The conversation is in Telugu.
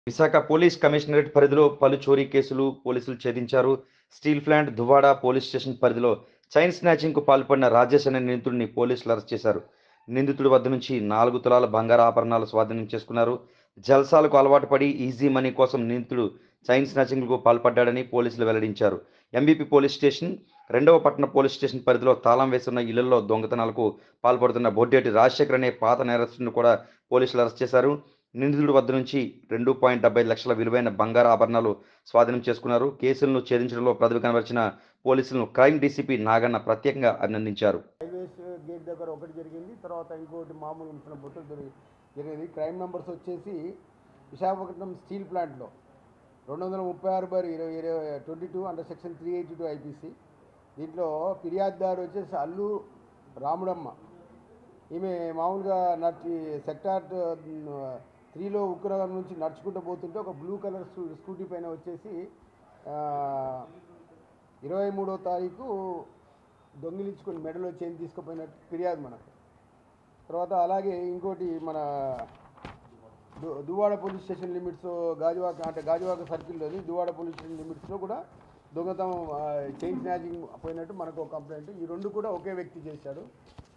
విశాఖ పోలీస్ కమిషనరేట్ పరిధిలో పలు చోరీ కేసులు పోలీసులు ఛేదించారు steel plant Duvvada police station పరిధిలో చైన్ స్నాచింగ్ కు పాల్పడిన రాజేష్ అనే నిందితుడిని పోలీసులు అరెస్ట్ చేశారు నిందితుడి వద్ద నుంచి నాలుగు తులాల బంగారు ఆభరణాలు స్వాధీనం చేసుకున్నారు జల్సాలకు అలవాటు పడి ఈజీ మనీ కోసం నిందితుడు చైన్ స్నాచింగ్కు పాల్పడ్డాడని పోలీసులు వెల్లడించారు ఎంబీపీ పోలీస్ స్టేషన్ రెండవ పట్టణ పోలీస్ స్టేషన్ పరిధిలో తాళం వేసున్న ఇళ్లలో దొంగతనాలకు పాల్పడుతున్న బొడ్డేటి రాజశేఖర్ అనే పాత నేరస్తుడిని కూడా పోలీసులు అరెస్ట్ చేశారు నిందితుడి వద్ద నుంచి రెండు పాయింట్ డెబ్బై లక్షల విలువైన బంగారు ఆభరణాలు స్వాధీనం చేసుకున్నారు కేసులను ఛేదించడంలో ప్రతిభ కనబరిచిన పోలీసులను క్రైమ్ డీసీపీ నాగన్న ప్రత్యేకంగా అభినందించారు హైవేస్ గేట్ దగ్గర ఒకటి జరిగింది తర్వాత ఇంకోటి మామూలు ఉంచిన బొట్టులు జరిగి జరిగింది క్రైమ్ నెంబర్స్ వచ్చేసి విశాఖపట్నం స్టీల్ ప్లాంట్లో రెండు వందల ముప్పై ఆరు బార్ ఇరవై ఇరవై twenty two under section three eighty two IPC దీంట్లో ఫిర్యాదుదారు వచ్చేసి అల్లు రాముడమ్మ ఈమె మామూలుగా నడిచి సెక్టార్ త్రీలో ఉక్కునగర్ నుంచి నడుచుకుంటూ పోతుంటే ఒక బ్లూ కలర్ స్కూ స్కూటీ పైన వచ్చేసి ఆ, ఇరవై మూడో తారీఖు దొంగిలించుకొని మెడలో చైన్ తీసుకుపోయినట్టు ఫిర్యాదు మనకు తర్వాత అలాగే ఇంకోటి మన దు- Duvvada police station limits Gajuwaka అంటే గాజువాక సర్కిల్లోని దువ్వాడ పోలీస్ స్టేషన్ లిమిట్స్లో కూడా దొంగతనం ఆ, చైన్ స్నాచింగ్ పోయినట్టు మనకు ఒక కంప్లైంట్ ఈ రెండు కూడా ఒకే వ్యక్తి చేశాడు